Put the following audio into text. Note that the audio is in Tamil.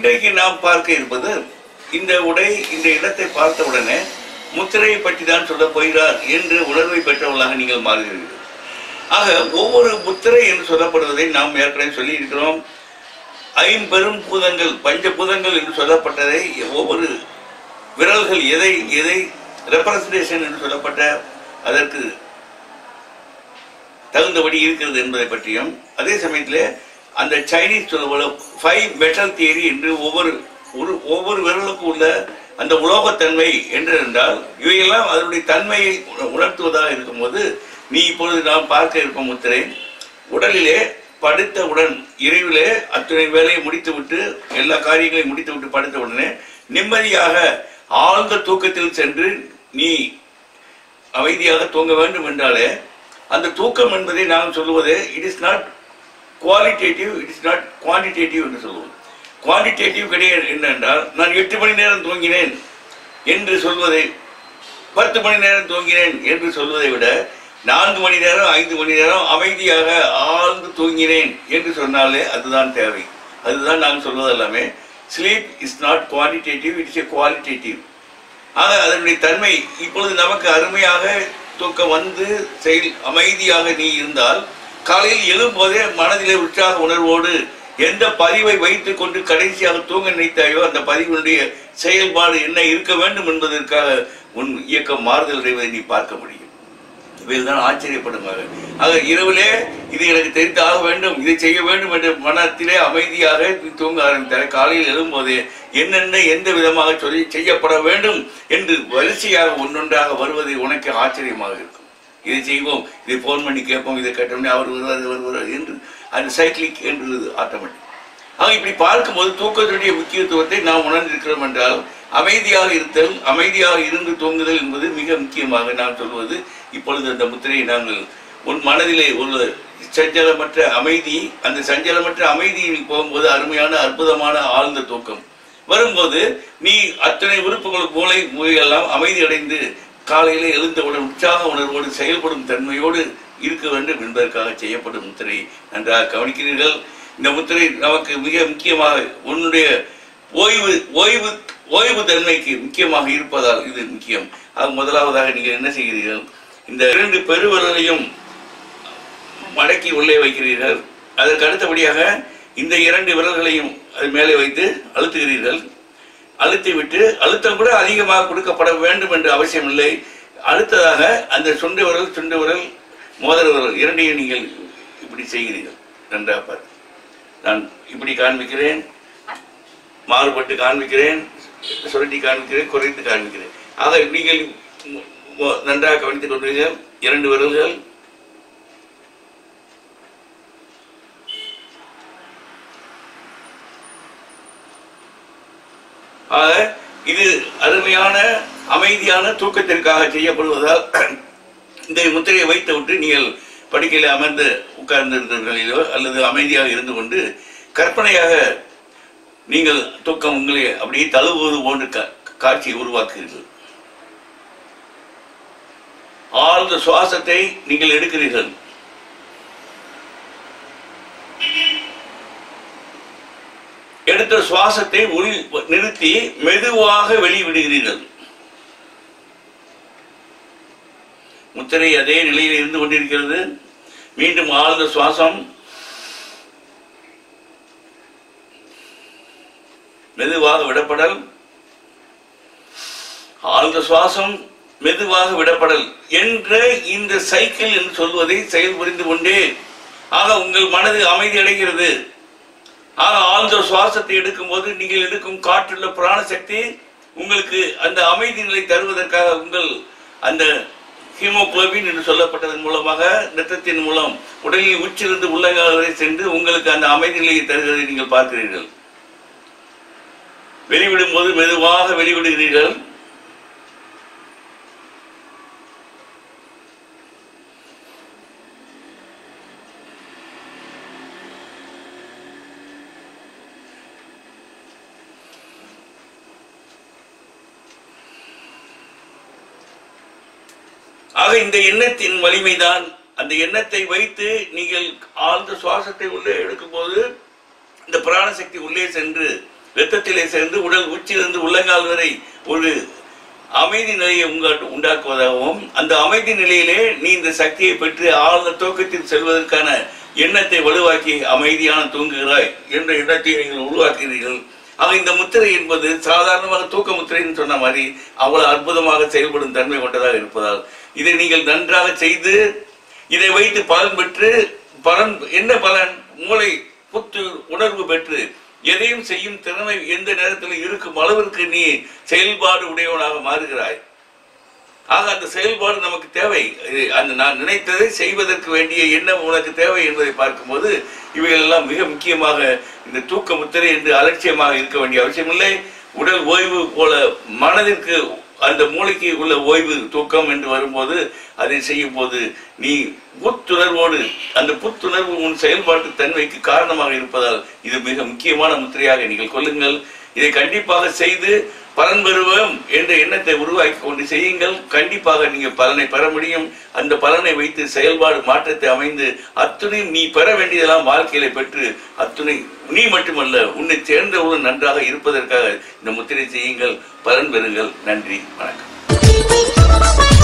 இன்றைக்கு நாம் பார்க்க இருப்பது இந்த உடை இந்த இடத்தை பார்த்த உடனே முத்திரையை பற்றி தான் சொல்ல போகிறார் என்று உணர்வை பெற்றவர்களாக நீங்கள் மாறுகிறீர்கள் ஆக ஒவ்வொரு முத்திரை என்று சொல்லப்படுவதை நாம் ஏற்கனவே சொல்லி இருக்கிறோம் ஐம்பெரும் பூதங்கள் பஞ்சபூதங்கள் என்று சொல்லப்பட்டதை ஒவ்வொரு விரல்கள் எதை எதை ரெப்ரசன்டேஷன் என்று சொல்லப்பட்ட அதற்கு தகுந்தபடி இருக்கிறது என்பதை பற்றியும் அதே சமயத்தில் அந்த சைனீஸ் சொல்ல ஃபைவ் மெட்டல் தியரி என்று ஒவ்வொரு ஒரு ஒவ்வொரு விரலுக்கும் உள்ள அந்த உலோகத்தன்மை என்று என்றால் இவையெல்லாம் அதனுடைய தன்மையை உண- உணர்த்துவதாக இருக்கும்போது நீ இப்பொழுது நாம் பார்க்க இருக்கும் முத்திரை உடலிலே படுத்தவுடன் இரவிலே அத்தனை வேலையை முடித்துவிட்டு எல்லா காரியங்களையும் முடித்துவிட்டு படுத்த உடனே நிம்மதியாக ஆழ்ந்த தூக்கத்தில் சென்று நீ அமைதியாக தூங்க வேண்டும் என்றாலே அந்த தூக்கம் என்பதை நாம் சொல்லுவது it is not qualitative it is not quantitative என்று சொல்லுவோம் குவான்டிடேட்டிவ் கிடையாது என்னென்றால் நான் எட்டு மணி நேரம் தூங்கினேன் என்று சொல்வதை பத்து மணி நேரம் தூங்கினேன் என்று சொல்வதை விட நான்கு மணி நேரம் ஐந்து மணி நேரம் அமைதியாக ஆழ்ந்து தூங்கினேன் என்று சொன்னாலே அதுதான் தேவை அதுதான் நாம் சொல்வது எல்லாமே sleep is not quantitative it's a qualitative ஆக அதனுடைய தன்மை இப்பொழுது நமக்கு அருமையாக தூக்கம் வந்து செயல் அமைதியாக நீ இருந்தால் காலையில் எழும்போதே மனதிலே உற்சாக உணர்வோடு எந்த பதிவை வைத்துக் கொண்டு கடைசியாக தூங்க நினைத்தாயோ அந்த பதிவினுடைய செயல்பாடு என்ன இருக்க வேண்டும் என்பதற்காக உன் இயக்கம் மாறுதல் அடைவதை நீ பார்க்க முடியும் இவைதான் ஆச்சரியப்படுவாங்க ஆக இரவிலே இது எனக்கு தெரிந்து ஆக வேண்டும் இதை செய்ய வேண்டும் என்ற மனத்திலே அமைதியாக நீ தூங்க ஆரம்பித்தார் காலையில் எழும்போதே என்னென்ன எந்த விதமாக சொல்லி செய்யப்பட வேண்டும் என்று வரிசையாக ஒன்றொன்றாக வருவது உனக்கு ஆச்சரியமாக இருக்கும் இதை செய்வோம் இதை ஃபோன் பண்ணி கேட்போம் இதை கேட்டோம்னே அவர் வருவார் இவர் வருவார் என்று அது சைக்கிளிக் என்று ஆட்டோமேட்டிக் ஆக இப்படி பார்க்கும்போது தூக்கத்துடைய முக்கியத்துவத்தை நாம் உணர்ந்திருக்கிறோம் என்றால் அமைதியாக இருத்தல் அமைதியாக இருந்து தூங்குதல் என்பது மிக முக்கியமாக நாம் சொல்வது இப்பொழுது அந்த முத்திரையை நாங்கள் உன் மனதிலே உள்ள சஞ்சலமற்ற அமைதி அந்த சஞ்சலமற்ற அமைதியில் போகும்போது அருமையான அற்புதமான ஆழ்ந்த தூக்கம் வரும்போது நீ அத்தனை உறுப்புகள் மூளை மூளையெல்லாம் அமைதி அடைந்து காலையிலே எழுந்தவுடன் உற்சாக உணர்வோடு செயல்படும் தன்மையோடு இருக்க வேண்டும் என்பதற்காக செய்யப்படும் முத்திரை நன்றாக கவனிக்கிறீர்கள் இந்த முத்திரை நமக்கு மிக முக்கியமாக உன்னுடைய ஓய்வு ஓய்வு ஓய்வு தன்மைக்கு முக்கியமாக இருப்பதால் இது முக்கியம் அது முதலாவதாக நீங்கள் என்ன செய்கிறீர்கள் இந்த இரண்டு பெருவிரலையும் மடக்கி உள்ளே வைக்கிறீர்கள் அதற்கு அடுத்தபடியாக இந்த இரண்டு விரல்களையும் அது மேலே வைத்து அழுத்துகிறீர்கள் அழுத்தி விட்டு அழுத்தம் கூட அதிகமாக கொடுக்கப்பட வேண்டும் என்று அவசியம் இல்லை அடுத்ததாக அந்த சுண்டு விரல் சுண்டு விரல் மோதிர விரல் இரண்டையும் நீங்கள் இப்படி செய்கிறீர்கள் நன்றாக பாரு நான் இப்படி காண்பிக்கிறேன் மாறுபட்டு காண்பிக்கிறேன் சுரண்டி காண்பிக்கிறேன் குறைத்து காண்பிக்கிறேன் ஆக நீங்கள் மு- மு- நன்றாக கவனித்துக் கொண்டீர்கள் இரண்டு விரல்கள் ஆக இது அருமையான அமைதியான தூக்கத்திற்காக செய்யப்படுவதால் இந்த முத்திரையை வைத்து விட்டு நீங்கள் படுக்கையில் அமர்ந்து உட்கார்ந்திருந்தீர்களோ அல்லது அமைதியாக இருந்து கொண்டு கற்பனையாக நீங்கள் தூக்கம் உங்களை அப்படியே தழுவுவது போன்று கா- காட்சியை உருவாக்குகிறீர்கள் ஆழ்ந்த சுவாசத்தை நீங்கள் எடுக்கிறீர்கள் எடுத்த சுவாசத்தை உள் நிறுத்தி மெதுவாக வெளிவிடுகிறீர்கள் முத்திரை அதே நிலையில் இருந்து கொண்டிருக்கிறது மீண்டும் ஆழ்ந்த சுவாசம் மெதுவாக விடப்படல் ஆழ்ந்த சுவாசம் மெதுவாக விடப்படல் என்ற இந்த சைக்கிள் என்று சொல்வதை செயல்புரிந்து கொண்டே ஆக உங்கள் மனது அமைதி அடைகிறது ஆக ஆழ்ந்த சுவாசத்தை எடுக்கும்போது நீங்கள் எடுக்கும் காற்றுள்ள பிராண சக்தி உங்களுக்கு அந்த அமைதி நிலை தருவதற்காக உங்கள் அந்த ஹீமோகுளோபின் என்று சொல்லப்பட்டதன் மூலமாக இரத்தத்தின் மூலம் உடலில் உச்சிலிருந்து உள்ளங்கால் வரை சென்று உங்களுக்கு அந்த அமைதி நிலையை தருவதை நீங்கள் பார்க்கிறீர்கள் வெளிவிடும் போது மெதுவாக வெளிவிடுகிறீர்கள் ஆக இந்த எண்ணத்தின் வலிமைதான் அந்த எண்ணத்தை வைத்து நீங்கள் ஆழ்ந்த சுவாசத்தை உள்ளே எடுக்கும்போது இந்த பிராணசக்தி உள்ளே சென்று இரத்தத்திலே சேர்ந்து உடல் உச்சியிலிருந்து உள்ளங்கால் வரை ஒரு அமைதி நிலையை உங்க- உண்டாக்குவதாகவும் அந்த அமைதி நிலையிலே நீ இந்த சக்தியை பெற்று ஆழ்ந்த தூக்கத்தில் செல்வதற்கான எண்ணத்தை வலுவாக்கி அமைதியான தூங்குகிறாய் என்ற எண்ணத்தை நீங்கள் உருவாக்குகிறீர்கள் ஆக இந்த முத்திரை என்பது சாதாரணமாக தூக்க முத்திரைன்னு சொன்ன மாதிரி அவ்வளவு அற்புதமாக செயல்படும் தன்மை கொண்டதாக இருப்பதால் இதை நீங்கள் நன்றாக செய்து இதை வைத்து பலன் பெற்று பலன் என்ன பலன் மூளை புத்து உணர்வு பெற்று எதையும் செய்யும் திறமை எந்த நேரத்தில் இருக்கும் அளவிற்கு நீ செயல்பாடு உடையவனாக மாறுகிறாய் ஆக அந்த செயல்பாடு நமக்கு தேவை இது அந்த நான் நினைத்ததை செய்வதற்கு வேண்டிய எண்ணம் உனக்கு தேவை என்பதை பார்க்கும்போது இவைகள் எல்லாம் மிக முக்கியமாக இந்த தூக்க முத்திரை என்று அலட்சியமாக இருக்க வேண்டிய அவசியமில்லை உடல் ஓய்வு போல மனதிற்கு அந்த மூளைக்கு உள்ள ஓய்வு தூக்கம் என்று வரும்போது அதை செய்யும் போது நீ புத்துணர்வோடு அந்த புத்துணர்வு உன் செயல்பாட்டு தன்மைக்கு காரணமாக இருப்பதால் இது மிக முக்கியமான முத்திரையாக நீங்கள் கொள்ளுங்கள் இதை கண்டிப்பாக செய்து பலன் பெறுவோம் என்ற எண்ணத்தை உருவாக்கி கொண்டு செய்யுங்கள் கண்டிப்பாக நீங்க பலனை பெற முடியும் அந்த பலனை வைத்து செயல்பாடு மாற்றத்தை அமைந்து அத்துணையும் நீ பெற வேண்டியதெல்லாம் வாழ்க்கையில பெற்று அத்துணை நீ மட்டுமல்ல உன்னை சேர்ந்தவர்களும் நன்றாக இருப்பதற்காக இந்த முத்திரை செய்யுங்கள் பலன் பெறுங்கள் நன்றி வணக்கம்